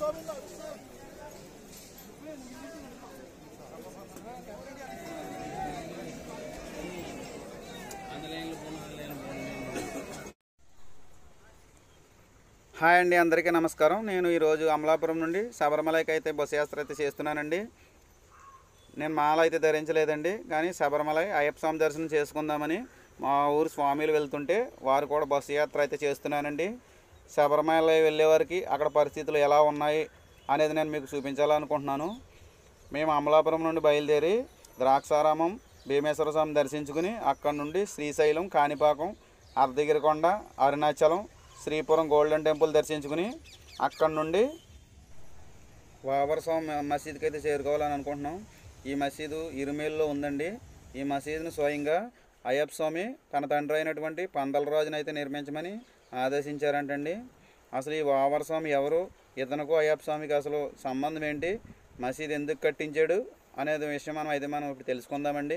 hi అండి అందరికీ నమస్కారం నేను ఈరోజు అమలాపురం నుండి శబరిమలకి అయితే బస్సు యాత్ర అయితే చేస్తున్నానండి నేను మాల అయితే ధరించలేదండి కానీ శబరిమల అయ్యప్ప స్వామి దర్శనం చేసుకుందామని మా ఊరు స్వామిలు వెళ్తుంటే వారు కూడా బస్సు యాత్ర అయితే చేస్తున్నానండి శబరిమల వెళ్ళే వారికి అక్కడ పరిస్థితులు ఎలా ఉన్నాయి అనేది నేను మీకు చూపించాలనుకుంటున్నాను మేము అమలాపురం నుండి బయలుదేరి ద్రాక్షారామం భీమేశ్వర స్వామి దర్శించుకుని అక్కడ నుండి శ్రీశైలం కాణిపాకం అర్ధగిరికొండ అరుణాచలం శ్రీపురం గోల్డెన్ టెంపుల్ దర్శించుకుని అక్కడ నుండి వావర్ స్వామి మసీద్కి అయితే చేరుకోవాలని అనుకుంటున్నాం ఈ మసీదు ఇరుమేల్లో ఉందండి ఈ మసీదును స్వయంగా అయ్యప్ప స్వామి తన తండ్రి అయినటువంటి పందల రాజును అయితే నిర్మించమని ఆదేశించారంటండి అసలు ఈ వావర్ స్వామి ఎవరు ఇతనుకు అయ్యప్ప స్వామికి అసలు సంబంధం ఏంటి మసీదు ఎందుకు కట్టించాడు అనేది విషయం మనం అయితే మనం ఇప్పుడు తెలుసుకుందామండి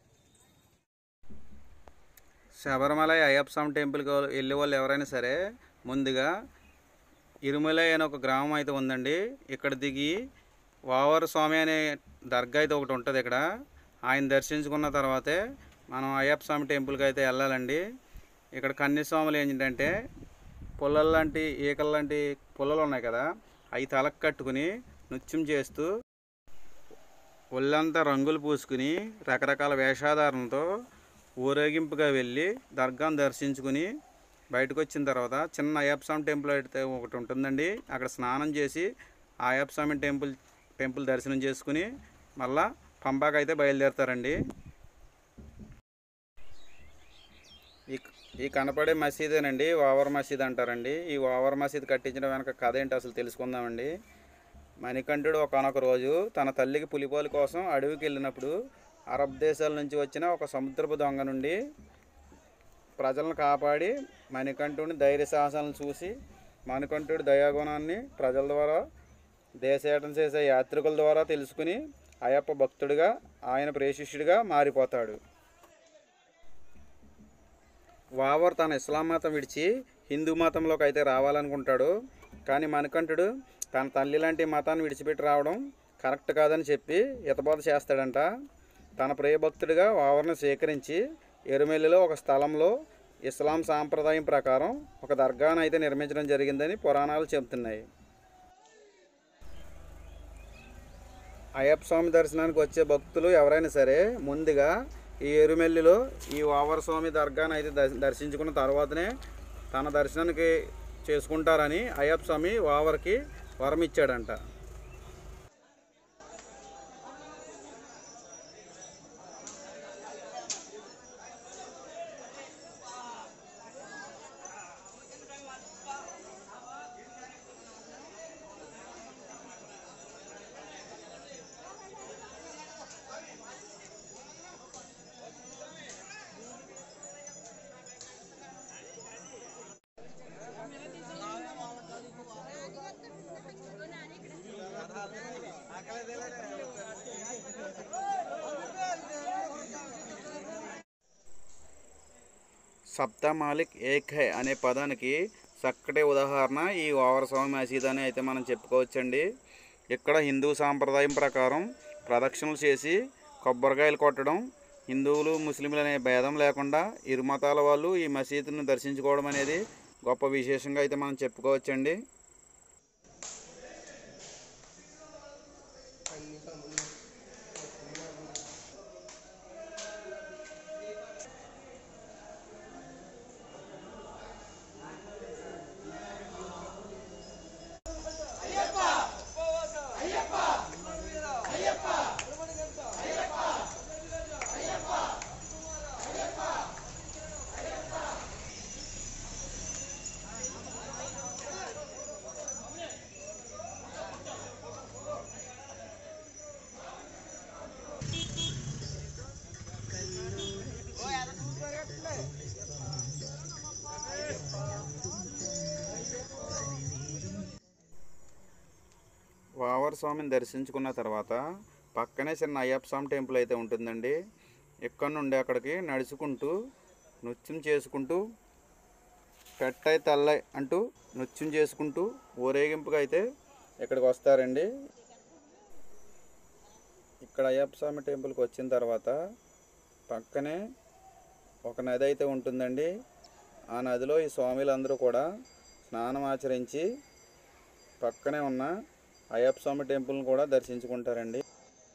శబరిమల అయ్యప్ప స్వామి టెంపుల్కి వెళ్ళే వాళ్ళు ఎవరైనా సరే ముందుగా ఇరుమలై అనే ఒక గ్రామం అయితే ఉందండి ఇక్కడ దిగి వావర్ స్వామి అనే దర్గా అయితే ఒకటి ఉంటుంది ఇక్కడ ఆయన దర్శించుకున్న తర్వాతే మనం అయ్యప్ప స్వామి టెంపుల్కి అయితే వెళ్ళాలండి ఇక్కడ కన్యస్వాములు ఏంటంటే పుల్లల లాంటి ఈకల లాంటి పుల్లలు ఉన్నాయి కదా అవి తలకు కట్టుకుని నృత్యం చేస్తూ ఒళ్ళంతా రంగులు పూసుకుని రకరకాల వేషాధారణతో ఊరేగింపుగా వెళ్ళి దర్గాను దర్శించుకుని బయటకు వచ్చిన తర్వాత చిన్న అయ్యప్ప స్వామి టెంపుల్ అయితే ఒకటి ఉంటుందండి అక్కడ స్నానం చేసి ఆ అయ్యప్ప స్వామి టెంపుల్ టెంపుల్ దర్శనం చేసుకుని మళ్ళా పంబాకి అయితే బయలుదేరుతారండి ఈ ఈ కనపడే మసీదేనండి ఓవర్ మసీద్ అంటారండి ఈ ఓవర్ మసీద్ కట్టించడం వెనక కథ ఏంటి అసలు తెలుసుకుందామండి మణికంఠుడు ఒకనొక రోజు తన తల్లికి పులిపోలు కోసం అడవికి వెళ్ళినప్పుడు అరబ్ దేశాల నుంచి వచ్చిన ఒక సముద్రపు దొంగ నుండి ప్రజలను కాపాడి మణికంఠుడిని ధైర్య సాహసాలను చూసి మణికంఠుడి దయాగుణాన్ని ప్రజల ద్వారా దేశయాటన చేసే యాత్రికుల ద్వారా తెలుసుకుని అయ్యప్ప భక్తుడిగా ఆయన ప్రేషిష్యుడిగా మారిపోతాడు వావర్ తన ఇస్లాం మతం విడిచి హిందూ మతంలోకి అయితే రావాలనుకుంటాడు కానీ మణికంఠుడు తన తల్లి లాంటి మతాన్ని విడిచిపెట్టి రావడం కరెక్ట్ కాదని చెప్పి హితబోధ చేస్తాడంట తన ప్రియభక్తుడిగా వావర్ని స్వీకరించి ఎరుమెల్లిలో ఒక స్థలంలో ఇస్లాం సాంప్రదాయం ప్రకారం ఒక దర్గాను అయితే నిర్మించడం జరిగిందని పురాణాలు చెబుతున్నాయి అయ్యప్ప స్వామి దర్శనానికి వచ్చే భక్తులు ఎవరైనా సరే ముందుగా ఈ ఎరుమెల్లిలో ఈ ఓవర్ స్వామి దర్గాను అయితే దర్శ- దర్శించుకున్న తర్వాతనే తన దర్శనానికి చేసుకుంటారని అయ్యప్ప స్వామి ఓవర్కి వరం ఇచ్చాడంట సప్తా మాలిక్ ఏక్ హై అనే పదానికి చక్కటి ఉదాహరణ ఈ ఓవర్ స్వామి మసీద్ అని అయితే మనం చెప్పుకోవచ్చండి ఇక్కడ హిందూ సాంప్రదాయం ప్రకారం ప్రదక్షిణలు చేసి కొబ్బరికాయలు కొట్టడం హిందువులు ముస్లింలు అనే భేదం లేకుండా ఇరు మతాల వాళ్ళు ఈ మసీదును దర్శించుకోవడం అనేది గొప్ప విశేషంగా అయితే మనం చెప్పుకోవచ్చండి వావర్ స్వామిని దర్శించుకున్న తర్వాత పక్కనే చిన్న అయ్యప్ప స్వామి టెంపుల్ అయితే ఉంటుందండి ఇక్కడ నుండి అక్కడికి నడుచుకుంటూ నృత్యం చేసుకుంటూ పెట్టై తల్లై అంటూ నృత్యం చేసుకుంటూ ఊరేగింపుగా అయితే ఇక్కడికి వస్తారండి ఇక్కడ అయ్యప్ప స్వామి టెంపుల్కి వచ్చిన తర్వాత పక్కనే ఒక నది అయితే ఉంటుందండి ఆ నదిలో ఈ స్వామిలందరూ కూడా స్నానం ఆచరించి పక్కనే ఉన్న అయ్యప్ప స్వామి టెంపుల్ని కూడా దర్శించుకుంటారండి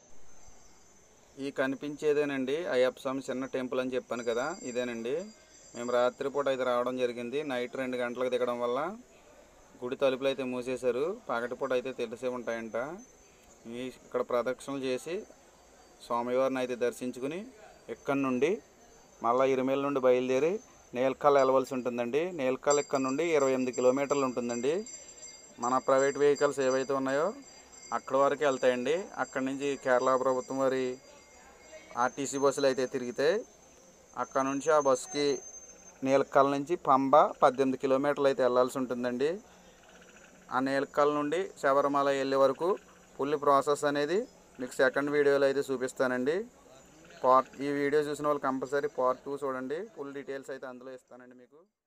ఈ కనిపించేదేనండి అయ్యప్ప స్వామి చిన్న టెంపుల్ అని చెప్పాను కదా ఇదేనండి మేము రాత్రిపూట అయితే రావడం జరిగింది నైట్ రెండు గంటలకు దిగడం వల్ల గుడి తలుపులు అయితే మూసేశారు పగటిపూట అయితే తెలిసే ఉంటాయంట ఈ ఇక్కడ ప్రదక్షిణలు చేసి స్వామివారిని అయితే దర్శించుకుని ఇక్కడి నుండి మళ్ళీ ఇరుమేల నుండి బయలుదేరి నేల్కల్ వెళ్ళవలసి ఉంటుందండి నేల్కల్ ఇక్కడ నుండి ఇరవై ఎనిమిది కిలోమీటర్లు ఉంటుందండి మన ప్రైవేట్ వెహికల్స్ ఏవైతే ఉన్నాయో అక్కడ వరకు వెళ్తాయండి అక్కడి నుంచి కేరళ ప్రభుత్వం వారి ఆర్టీసీ బస్సులు అయితే తిరిగితే అక్కడ నుంచి ఆ బస్సుకి నీలకల్ నుంచి పంబ పద్దెనిమిది కిలోమీటర్లు అయితే వెళ్ళాల్సి ఉంటుందండి ఆ నీలకల్ నుండి శబరిమల వెళ్ళే వరకు ఫుల్ ప్రాసెస్ అనేది మీకు సెకండ్ వీడియోలో అయితే చూపిస్తానండి పార్ట్ ఈ వీడియో చూసిన వాళ్ళు కంపల్సరీ పార్ట్ టూ చూడండి ఫుల్ డీటెయిల్స్ అయితే అందులో ఇస్తానండి మీకు